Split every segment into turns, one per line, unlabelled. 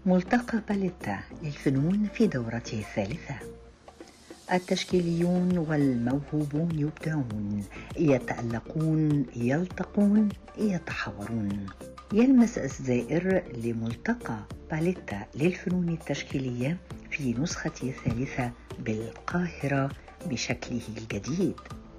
ملتقى باليتا للفنون في دورته الثالثة التشكيليون والموهوبون يبدعون يتألقون يلتقون يتحاورون يلمس الزائر لملتقى باليتا للفنون التشكيلية في نسخة الثالثة بالقاهرة بشكله الجديد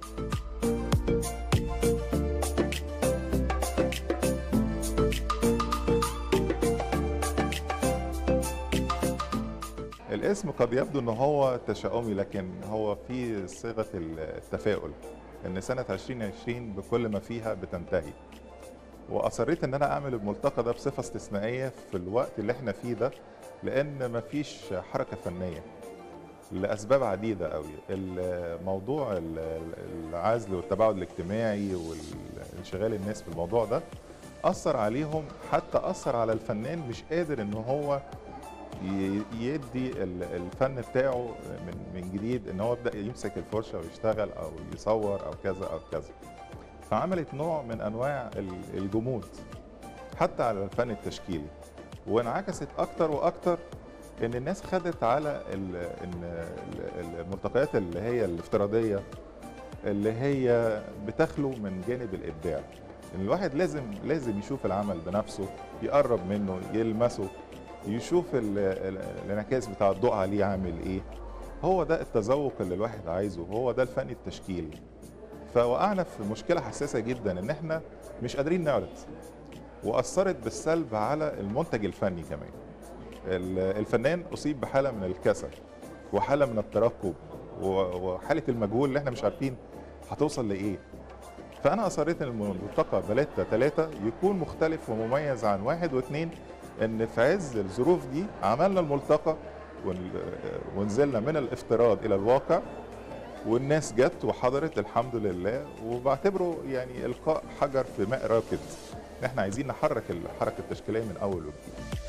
الاسم قد يبدو ان هو تشاؤمي لكن هو في صيغه التفاؤل ان سنه 2020 بكل ما فيها بتنتهي واصريت ان انا اعمل الملتقى ده بصفه استثنائيه في الوقت اللي احنا فيه ده لان مفيش حركه فنيه لاسباب عديده قوي الموضوع العزل والتباعد الاجتماعي والانشغال الناس في الموضوع ده اثر عليهم حتى اثر على الفنان مش قادر ان هو يدي الفن بتاعه من من جديد ان هو يبدا يمسك الفرشه ويشتغل او يصور او كذا او كذا فعملت نوع من انواع الجمود حتى على الفن التشكيلي وانعكست اكتر واكتر ان الناس خدت على ان الملتقيات اللي هي الافتراضيه اللي هي بتخلو من جانب الابداع ان الواحد لازم لازم يشوف العمل بنفسه يقرب منه يلمسه يشوف الانعكاس بتاع الضوء عليه عامل ايه هو ده التذوق اللي الواحد عايزه هو ده الفن التشكيلي فوقعنا في مشكله حساسه جدا ان احنا مش قادرين نعرض واثرت بالسلب على المنتج الفني كمان الفنان اصيب بحاله من الكسل وحاله من الترقب وحاله المجهول اللي احنا مش عارفين هتوصل لايه فانا اصريت ان الملتقى بلاتة ثلاثة يكون مختلف ومميز عن واحد واثنين ان في عز الظروف دي عملنا الملتقى ونزلنا من الافتراض الى الواقع والناس جت وحضرت الحمد لله وبعتبره يعني القاء حجر في ماء راكد احنا عايزين نحرك الحركه التشكيليه من اول وجديد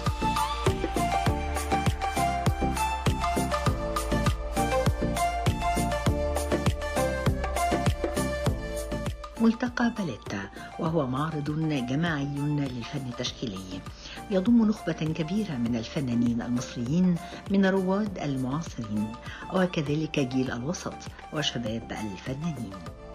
ملتقى باليتا وهو معرض جماعي للفن التشكيلي يضم نخبة كبيرة من الفنانين المصريين من الرواد المعاصرين وكذلك جيل الوسط وشباب الفنانين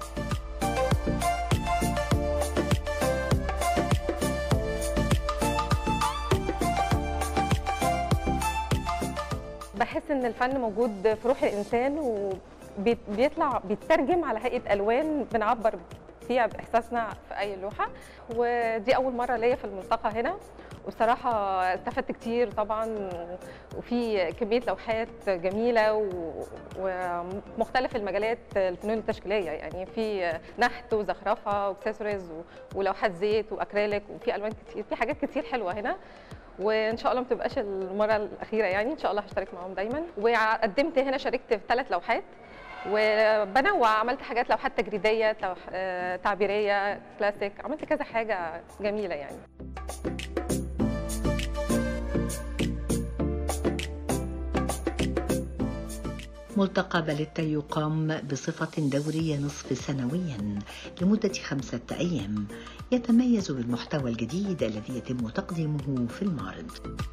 بحس ان الفن موجود في روح الانسان وبيطلع بيترجم على هيئه الوان بنعبر فيها باحساسنا في اي لوحه ودي اول مره ليا في الملتقى هنا وصراحة استفدت كتير طبعا وفي كمية لوحات جميلة ومختلف المجالات الفنون التشكيلية يعني في نحت وزخرفة واكسسوارز ولوحات زيت واكريليك وفي الوان كتير في حاجات كتير حلوة هنا وان شاء الله ما تبقاش المره الاخيره يعني ان شاء الله هشترك معاهم دايما وقدمت هنا شاركت في ثلاث لوحات وبنوع عملت حاجات لوحات تجريديه تعبيريه كلاسيك عملت كذا حاجه جميله يعني
ملتقى باليتا يقام بصفة دورية نصف سنويا لمدة خمسة أيام يتميز بالمحتوى الجديد الذي يتم تقديمه في المعرض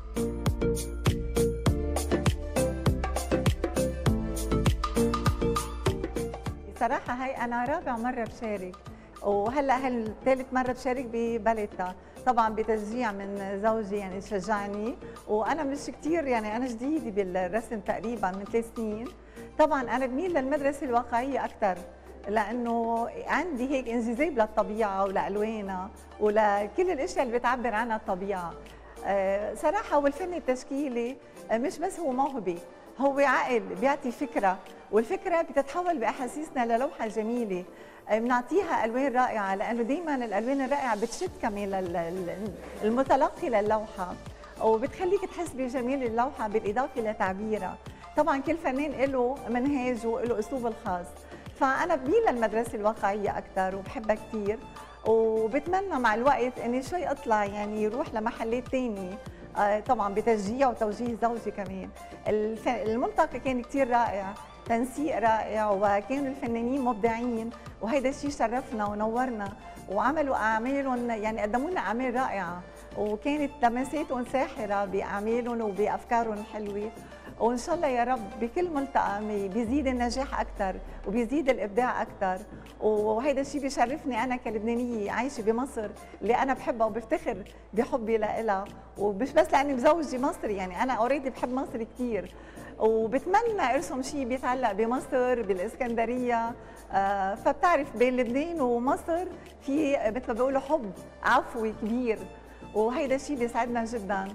صراحة هاي أنا رابع مرة بشارك وهلا هل ثالث مرة بشارك بباليتا طبعا بتشجيع من زوجي يعني شجعني وانا مش كثير يعني انا جديده بالرسم تقريبا من ثلاث سنين طبعا انا بميل للمدرسه الواقعيه اكثر لانه عندي هيك انجذاب للطبيعه ولالوانها ولكل الاشياء اللي بتعبر عنها الطبيعه صراحه والفن التشكيلي مش بس هو موهبه هو عقل بيعطي فكره والفكره بتتحول باحاسيسنا للوحه جميله بنعطيها الوان رائعه لانه دائما الالوان الرائعه بتشد كمان المتلقي للوحه وبتخليك تحس بجمال اللوحه بالاضافه لتعبيرها طبعا كل فنان له منهاجه وله اسلوبه الخاص فانا بميل للمدرسه الواقعيه اكثر وبحبها كثير وبتمنى مع الوقت اني شوي اطلع يعني يروح لمحلات ثانيه طبعا بتشجيع وتوجيه زوجي كمان الملتقى كان كثير رائع تنسيق رائع وكانوا الفنانين مبدعين وهيدا الشيء شرفنا ونورنا وعملوا اعمالهم يعني قدموا لنا اعمال رائعه وكانت لمساتهم ساحره باعمالهم وبافكارهم الحلوه وان شاء الله يا رب بكل ملتقى بيزيد النجاح اكثر وبيزيد الابداع اكثر وهذا الشيء بيشرفني انا كلبنانيه عايشه بمصر اللي انا بحبها وبفتخر بحبي لها ومش بس لاني مزوجي مصري يعني انا اوريدي بحب مصر كثير وبتمنى ارسم شيء بيتعلق بمصر بالاسكندريه آه فبتعرف بين لبنان ومصر في مثل ما بيقولوا حب عفوي كبير وهيدا الشيء بيسعدنا جدا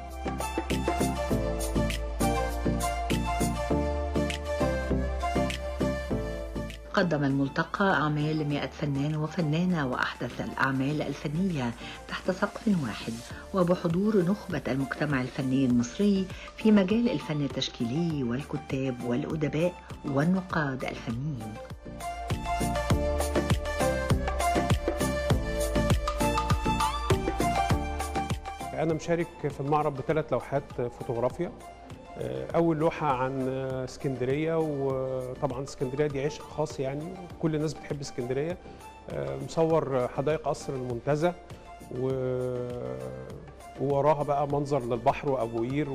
قدم الملتقى أعمال 100 فنان وفنانة وأحدث الأعمال الفنية تحت سقف واحد وبحضور نخبة المجتمع الفني المصري في مجال الفن التشكيلي والكتاب والأدباء والنقاد الفنيين
أنا مشارك في المعرض بثلاث لوحات فوتوغرافيا اول لوحه عن اسكندريه وطبعا اسكندريه دي عشق خاص يعني كل الناس بتحب اسكندريه مصور حدائق قصر المنتزه و... ووراها بقى منظر للبحر وابو قير و...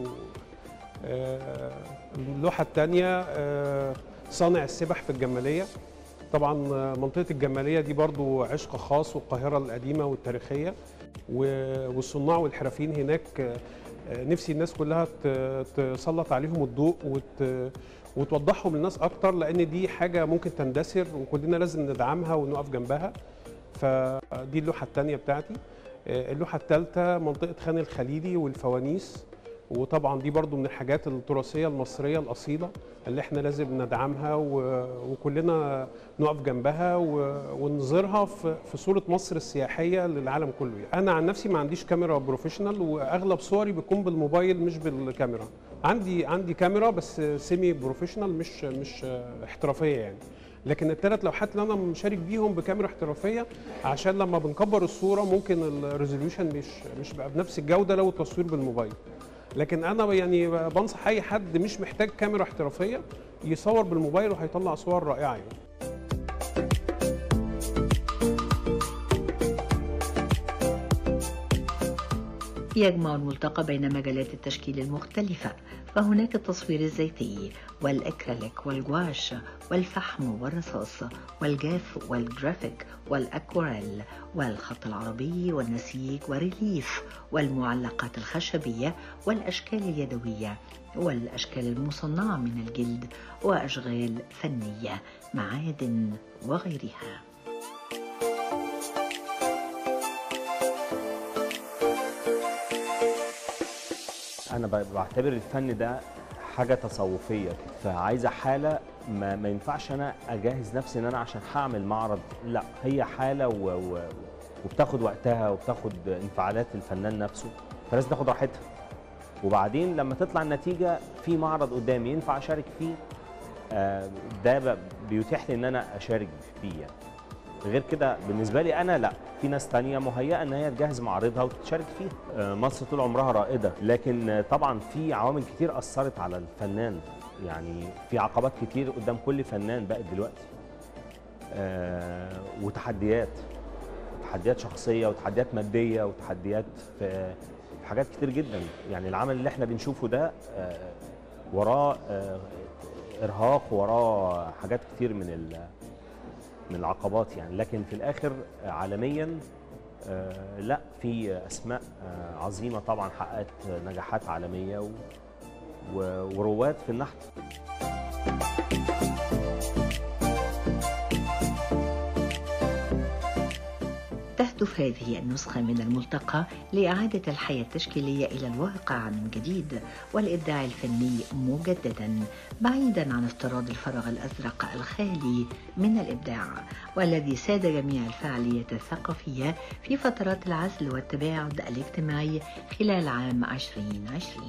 اللوحه الثانيه صانع السبح في الجماليه طبعا منطقه الجماليه دي برضو عشق خاص والقاهره القديمه والتاريخيه والصناع والحرفيين هناك نفسي الناس كلها تسلط عليهم الضوء وت... وتوضحهم للناس اكتر لان دي حاجه ممكن تندثر وكلنا لازم ندعمها ونقف جنبها فدي اللوحه الثانيه بتاعتي اللوحه الثالثه منطقه خان الخليلي والفوانيس وطبعا دي برضو من الحاجات التراثيه المصريه الاصيله اللي احنا لازم ندعمها و... وكلنا نقف جنبها و... ونظهرها في... في صوره مصر السياحيه للعالم كله انا عن نفسي ما عنديش كاميرا بروفيشنال واغلب صوري بتكون بالموبايل مش بالكاميرا عندي عندي كاميرا بس سيمي بروفيشنال مش مش احترافيه يعني لكن الثلاث لوحات اللي انا مشارك بيهم بكاميرا احترافيه عشان لما بنكبر الصوره ممكن الريزوليوشن مش مش بقى بنفس الجوده لو التصوير بالموبايل لكن انا يعني بنصح اي حد مش محتاج كاميرا احترافيه يصور بالموبايل وهيطلع صور رائعه يعني
يجمع الملتقى بين مجالات التشكيل المختلفة فهناك التصوير الزيتي والأكريليك والجواش والفحم والرصاص والجاف والجرافيك والأكواريل والخط العربي والنسيج والريليف والمعلقات الخشبية والأشكال اليدوية والأشكال المصنعة من الجلد وأشغال فنية معادن وغيرها
انا بعتبر الفن ده حاجه تصوفيه فعايزه حاله ما, ما ينفعش انا اجهز نفسي ان انا عشان هعمل معرض لا هي حاله و... و... وبتاخد وقتها وبتاخد انفعالات الفنان نفسه فلازم تاخد راحتها وبعدين لما تطلع النتيجه في معرض قدامي ينفع اشارك فيه آه ده بيتيح لي ان انا اشارك فيه يعني. غير كده بالنسبه لي انا لا في ناس تانية مهيئه ان هي تجهز معارضها وتشارك فيها مصر طول عمرها رائده لكن طبعا في عوامل كتير اثرت على الفنان يعني في عقبات كتير قدام كل فنان بقت دلوقتي وتحديات تحديات شخصيه وتحديات ماديه وتحديات في حاجات كتير جدا يعني العمل اللي احنا بنشوفه ده وراه ارهاق وراه حاجات كتير من ال من العقبات يعني لكن في الاخر عالميا آه لا في اسماء آه عظيمه طبعا حققت نجاحات عالميه و ورواد في النحت
تهدف هذه النسخة من الملتقى لإعادة الحياة التشكيلية إلى الواقع من جديد والإبداع الفني مجددا بعيدا عن افتراض الفراغ الأزرق الخالي من الإبداع والذي ساد جميع الفعاليات الثقافية في فترات العزل والتباعد الاجتماعي خلال عام 2020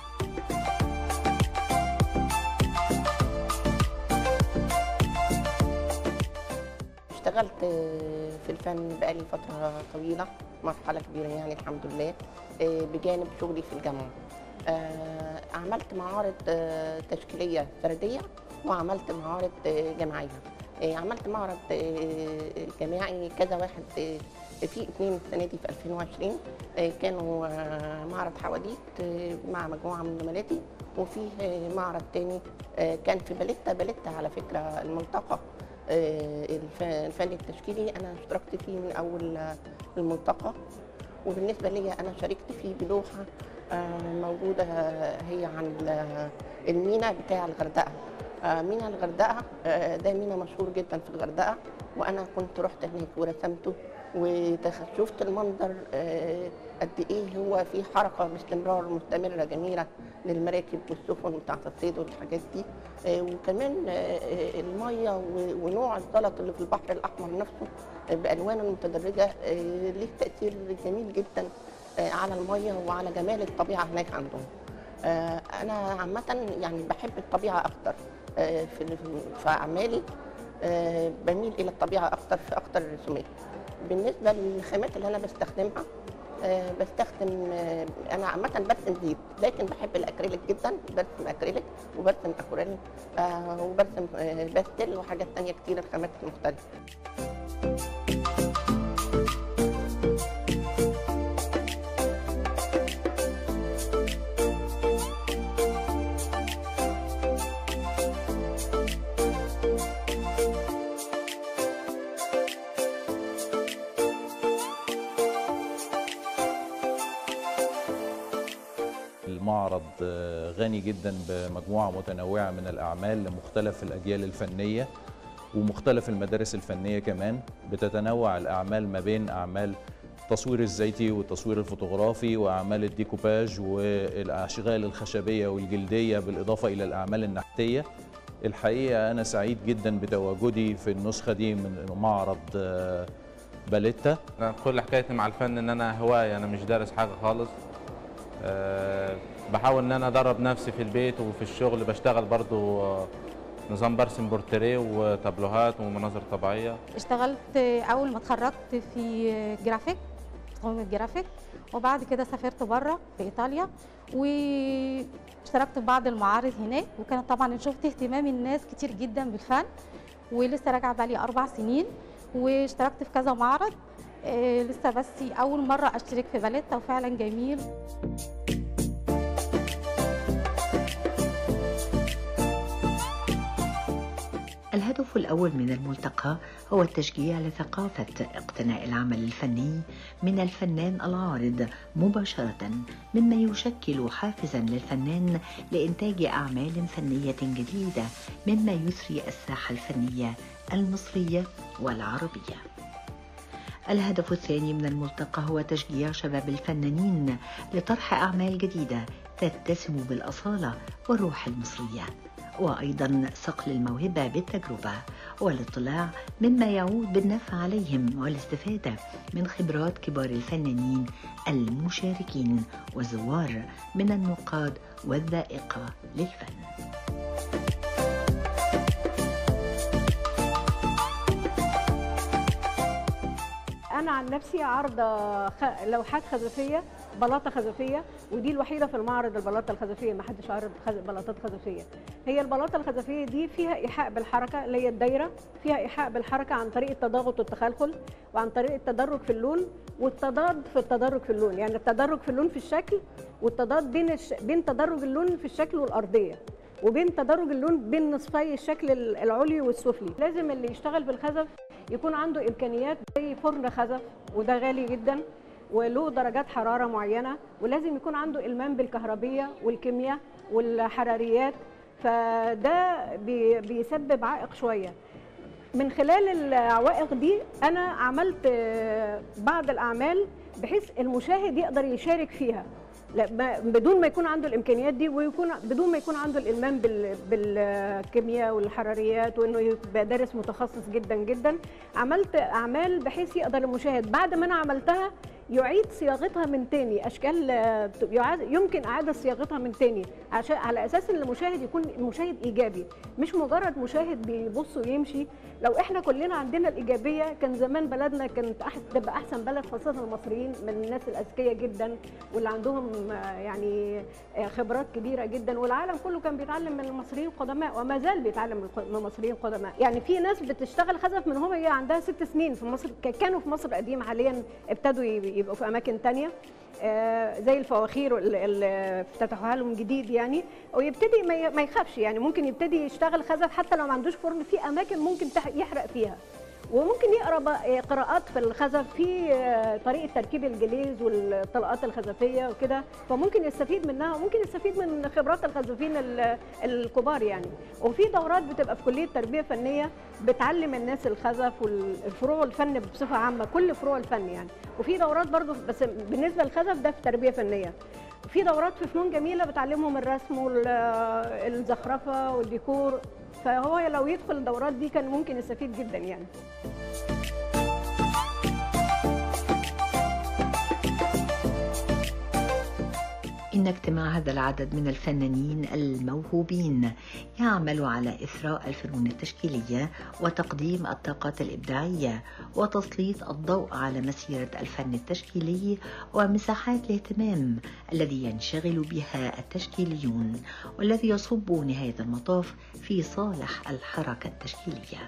اشتغلت في الفن بقالي فترة طويلة مرحلة كبيرة يعني الحمد لله بجانب شغلي في الجامعة عملت معارض تشكيلية فردية وعملت معارض جماعية عملت معرض جماعي كذا واحد في اثنين السنه دي في 2020 آه، كانوا آه، معرض حواديت آه، مع مجموعه من زملاتي وفي آه، معرض تاني آه، كان في باليتا باليتا على فكره الملتقى آه، الف- الفن التشكيلي انا اشتركت فيه من اول آه، الملتقى وبالنسبه لي انا شاركت فيه بلوحه آه، موجوده آه، هي عن ال- المينا بتاع الغردقه آه، مينا الغردقه آه، ده مينا مشهور جدا في الغردقه وانا كنت رحت هناك ورسمته وشفت المنظر آه، قد ايه هو في حركه باستمرار مستمره جميله للمراكب والسفن بتاعت الصيد والحاجات دي آه، وكمان آه، آه، الميه و- ونوع الزلط اللي في البحر الاحمر نفسه آه، بالوانه المتدرجه آه، ليه تاثير جميل جدا آه، على الميه وعلى جمال الطبيعه هناك عندهم آه، انا عامه يعني بحب الطبيعه اكتر آه، في في اعمالي آه، بميل الى الطبيعه اكتر في اكتر الرسومات بالنسبه للخامات اللي انا بستخدمها آه، بستخدم آه، انا عامه برسم زيت لكن بحب الاكريليك جدا برسم اكريليك وبرسم اكوريل آه، وبرسم آه، باستيل وحاجات تانية كتير الخامات مختلفه
المعرض آه، غني جدا بمجموعة متنوعة من الأعمال لمختلف الأجيال الفنية ومختلف المدارس الفنية كمان بتتنوع الأعمال ما بين أعمال التصوير الزيتي والتصوير الفوتوغرافي وأعمال الديكوباج والأشغال الخشبية والجلدية بالإضافة إلى الأعمال النحتية الحقيقة أنا سعيد جدا بتواجدي في النسخة دي من معرض آه، باليتا
أنا كل حكايتي مع الفن ان انا هوايه انا مش دارس حاجه خالص أه بحاول ان انا ادرب نفسي في البيت وفي الشغل بشتغل برضو آه، نظام برسم بورتريه وتابلوهات ومناظر طبيعيه
اشتغلت اول ما اتخرجت في جرافيك تصميم الجرافيك وبعد كده سافرت بره في ايطاليا واشتركت في بعض المعارض هناك وكانت طبعا شفت اهتمام الناس كتير جدا بالفن ولسه راجعه بقالي اربع سنين واشتركت في كذا معرض آه، لسه بس اول مره اشترك في باليتا وفعلا جميل
الهدف الأول من الملتقى هو التشجيع لثقافة اقتناء العمل الفني من الفنان العارض مباشرة مما يشكل حافزا للفنان لإنتاج أعمال فنية جديدة مما يثري الساحة الفنية المصرية والعربية الهدف الثاني من الملتقى هو تشجيع شباب الفنانين لطرح أعمال جديدة تتسم بالأصالة والروح المصرية وأيضا صقل الموهبة بالتجربة والاطلاع مما يعود بالنفع عليهم والاستفادة من خبرات كبار الفنانين المشاركين والزوار من النقاد والذائقة للفن
انا عن نفسي عارضه خ... لوحات خزفيه بلاطه خزفيه ودي الوحيده في المعرض البلاطه الخزفيه ما حدش عارض خز... بلاطات خزفيه هي البلاطه الخزفيه دي فيها ايحاء بالحركه اللي هي الدايره فيها ايحاء بالحركه عن طريق التضاغط والتخلخل وعن طريق التدرج في اللون والتضاد في التدرج في اللون يعني التدرج في اللون في الشكل والتضاد بين الش... بين تدرج اللون في الشكل والارضيه وبين تدرج اللون بين نصفي الشكل العلوي والسفلي لازم اللي يشتغل بالخزف يكون عنده امكانيات زي فرن خزف وده غالي جدا وله درجات حراره معينه ولازم يكون عنده المام بالكهربيه والكيمياء والحراريات فده بي- بيسبب عائق شويه من خلال العوائق دي انا عملت آه، بعض الاعمال بحيث المشاهد يقدر يشارك فيها لا ما بدون ما يكون عنده الامكانيات دي ويكون بدون ما يكون عنده الالمام بال- بالكيمياء والحراريات وانه يبقى دارس متخصص جدا جدا عملت اعمال بحيث يقدر المشاهد بعد ما انا عملتها يعيد صياغتها من تاني اشكال آه، يعاد- يمكن اعاده صياغتها من تاني عشان على اساس ان المشاهد يكون المشاهد ايجابي مش مجرد مشاهد بيبص ويمشي لو احنا كلنا عندنا الايجابيه كان زمان بلدنا كانت أح- تبقى احسن بلد خاصه المصريين من الناس الاذكياء جدا واللي عندهم آه، يعني آه، خبرات كبيره جدا والعالم كله كان بيتعلم من المصريين القدماء وما زال بيتعلم من الق- من المصريين القدماء يعني في ناس بتشتغل خزف من هم هي عندها ست سنين في مصر ك- كانوا في مصر القديم حاليا ابتدوا يب- يبقوا في اماكن تانية آه، زي الفواخير اللي- اللي افتتحوها لهم جديد يعني ويبتدي ما ي- ما يخافش يعني ممكن يبتدي يشتغل خزف حتى لو ما عندوش فرن في اماكن ممكن تح- يحرق فيها وممكن يقرا بقى قراءات في الخزف في آه، طريقه تركيب الجليز والطلقات الخزفيه وكده فممكن يستفيد منها وممكن يستفيد من خبرات الخزفين ال- الكبار يعني وفي دورات بتبقى في كليه تربيه فنيه بتعلم الناس الخزف والفروع الفن بصفه عامه كل فروع الفن يعني وفي دورات برضو بس بالنسبه للخزف ده في تربيه فنيه في دورات في فنون جميله بتعلمهم الرسم والزخرفه والديكور فهو لو يدخل الدورات دي كان ممكن يستفيد جدا يعني
إن اجتماع هذا العدد من الفنانين الموهوبين يعمل على إثراء الفنون التشكيلية وتقديم الطاقات الإبداعية وتسليط الضوء على مسيرة الفن التشكيلي ومساحات الاهتمام الذي ينشغل بها التشكيليون والذي يصب نهاية المطاف في صالح الحركة التشكيلية.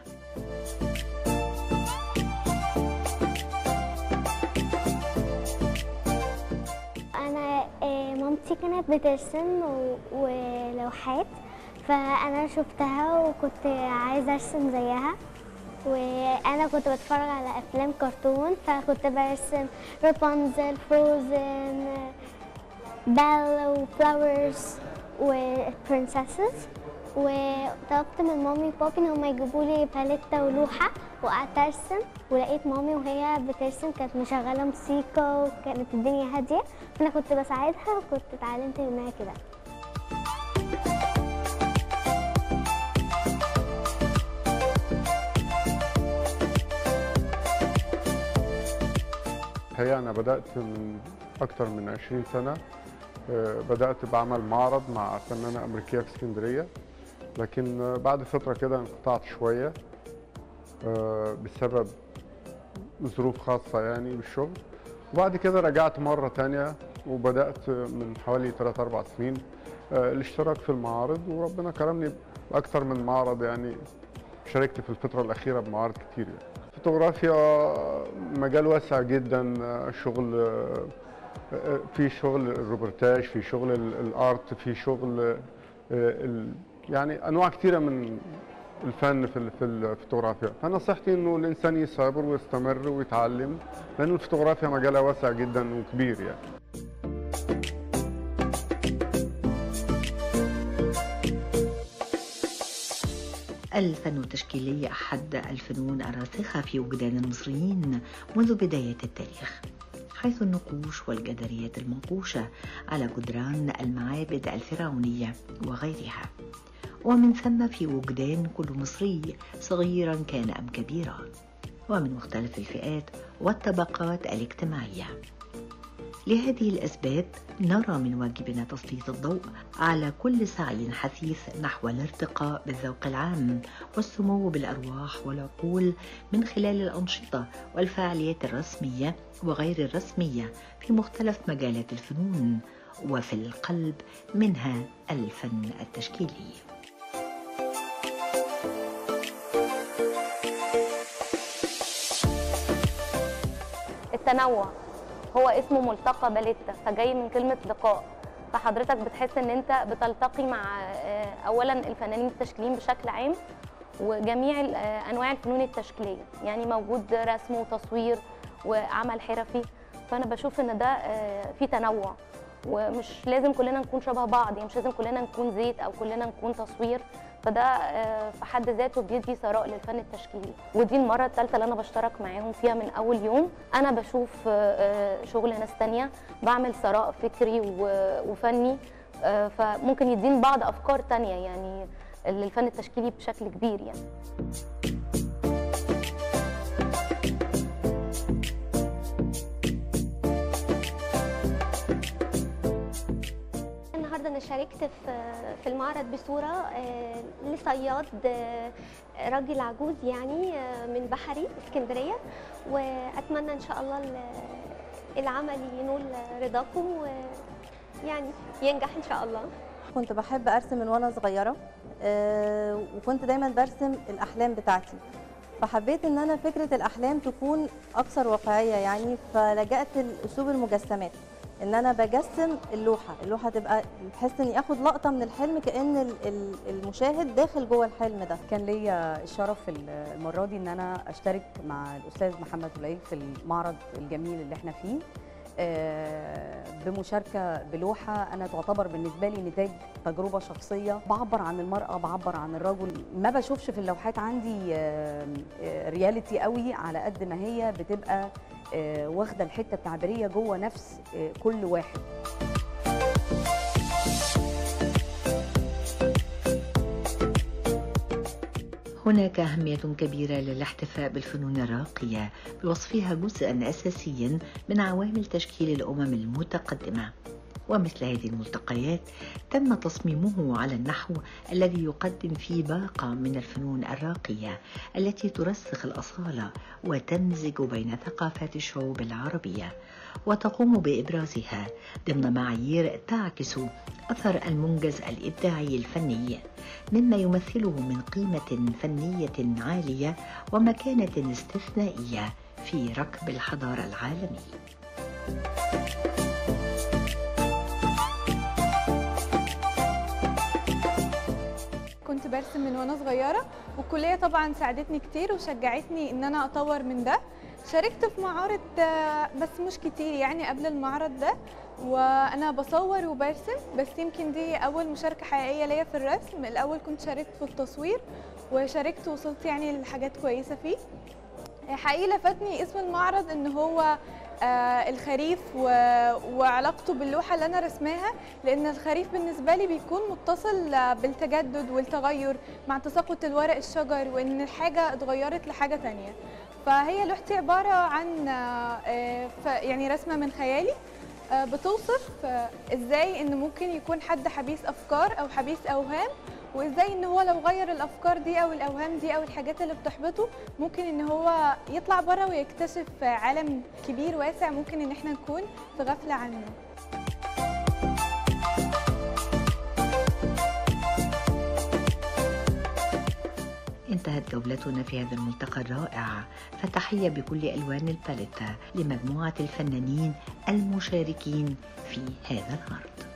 انا آه، مامتي كانت بترسم و- ولوحات فانا شفتها وكنت عايزه ارسم زيها وانا كنت بتفرج على افلام كرتون فكنت برسم رابنزل فروزن بيل وفلاورز وبرنسسز وطلبت من مامي وبابي ان هم يجيبوا لي باليتا ولوحه وقعدت ارسم ولقيت مامي وهي بترسم كانت مشغله موسيقى وكانت الدنيا هاديه فانا كنت بساعدها وكنت اتعلمت منها كده
الحقيقة أنا بدأت من أكتر من 20 سنة آه، بدأت بعمل معرض مع فنانة أمريكية في اسكندرية لكن آه، بعد فترة كده انقطعت شوية آه، بسبب ظروف خاصة يعني بالشغل وبعد كده رجعت مرة تانية وبدأت من حوالي 3 4 سنين آه، الاشتراك في المعارض وربنا كرمني بأكتر من معرض يعني شاركت في الفترة الأخيرة بمعارض كتير يعني. فوتوغرافيا مجال واسع جدا آه، شغل آه، آه، في شغل الروبرتاج في شغل ال- الارت في شغل آه، ال- يعني انواع كثيره من الفن في ال- في الفوتوغرافيا فنصيحتي انه الانسان يصبر ويستمر ويتعلم لانه الفوتوغرافيا مجالها واسع جدا وكبير يعني
الفن التشكيلي أحد الفنون الراسخة في وجدان المصريين منذ بداية التاريخ حيث النقوش والجداريات المنقوشة على جدران المعابد الفرعونية وغيرها ومن ثم في وجدان كل مصري صغيرا كان أم كبيرا ومن مختلف الفئات والطبقات الاجتماعيه لهذه الأسباب نرى من واجبنا تسليط الضوء على كل سعي حثيث نحو الارتقاء بالذوق العام والسمو بالأرواح والعقول من خلال الأنشطة والفعاليات الرسمية وغير الرسمية في مختلف مجالات الفنون وفي القلب منها الفن التشكيلي
التنوع هو اسمه ملتقى باليتا فجاي من كلمه لقاء فحضرتك بتحس ان انت بتلتقي مع آه، اولا الفنانين التشكيليين بشكل عام وجميع ال- آه، انواع الفنون التشكيليه يعني موجود رسم وتصوير وعمل حرفي فانا بشوف ان ده آه، في تنوع ومش لازم كلنا نكون شبه بعض يعني مش لازم كلنا نكون زيت او كلنا نكون تصوير فده آه، في حد ذاته بيدي ثراء للفن التشكيلي ودي المره الثالثه اللي انا بشترك معاهم فيها من اول يوم انا بشوف آه، آه، شغل ناس تانية بعمل ثراء فكري و- وفني آه، فممكن يدين بعض افكار تانية يعني للفن التشكيلي بشكل كبير يعني
النهارده انا شاركت في في المعرض بصوره آه، لصياد آه، راجل عجوز يعني آه، من بحري اسكندريه واتمنى ان شاء الله ال- العمل ينول رضاكم ويعني ينجح ان شاء الله
كنت بحب ارسم من وانا صغيره آه، وكنت دايما برسم الاحلام بتاعتي فحبيت ان انا فكره الاحلام تكون اكثر واقعيه يعني فلجأت لاسلوب المجسمات ان انا بجسم اللوحه اللوحه تبقى بحس اني اخد لقطه من الحلم كان ال- ال- المشاهد داخل جوه الحلم ده
كان ليا الشرف المره دي ان انا اشترك مع الاستاذ محمد قليل في المعرض الجميل اللي احنا فيه آه، بمشاركه بلوحه انا تعتبر بالنسبه لي نتاج تجربه شخصيه بعبر عن المراه بعبر عن الرجل ما بشوفش في اللوحات عندي آه، آه، رياليتي قوي على قد ما هي بتبقى آه، واخده الحته التعبيريه جوه نفس آه، كل واحد
هناك أهمية كبيرة للاحتفاء بالفنون الراقية بوصفها جزءا أساسيا من عوامل تشكيل الأمم المتقدمة ومثل هذه الملتقيات تم تصميمه على النحو الذي يقدم فيه باقة من الفنون الراقية التي ترسخ الأصالة وتمزج بين ثقافات الشعوب العربية وتقوم بإبرازها ضمن معايير تعكس أثر المنجز الإبداعي الفني مما يمثله من قيمة فنية عالية ومكانة استثنائية في ركب الحضارة العالمية
كنت برسم من وانا صغيره والكليه طبعا ساعدتني كتير وشجعتني ان انا اطور من ده شاركت في معارض آه، بس مش كتير يعني قبل المعرض ده وانا بصور وبرسم بس يمكن دي اول مشاركه حقيقيه ليا في الرسم الاول كنت شاركت في التصوير وشاركت وصلت يعني لحاجات كويسه فيه حقيقي لفتني اسم المعرض ان هو آه، الخريف و- وعلاقته باللوحه اللي انا رسماها لان الخريف بالنسبه لي بيكون متصل آه، بالتجدد والتغير مع تساقط الورق الشجر وان الحاجه اتغيرت لحاجه تانية فهي لوحتي عباره عن آه، آه، ف- يعني رسمه من خيالي آه، بتوصف آه، ازاي ان ممكن يكون حد حبيس افكار او حبيس اوهام وازاي ان هو لو غير الافكار دي او الاوهام دي او الحاجات اللي بتحبطه ممكن ان هو يطلع بره ويكتشف عالم كبير واسع ممكن ان احنا نكون في غفله عنه
انتهت جولتنا في هذا الملتقى الرائع فتحية بكل ألوان الباليتا لمجموعة الفنانين المشاركين في هذا العرض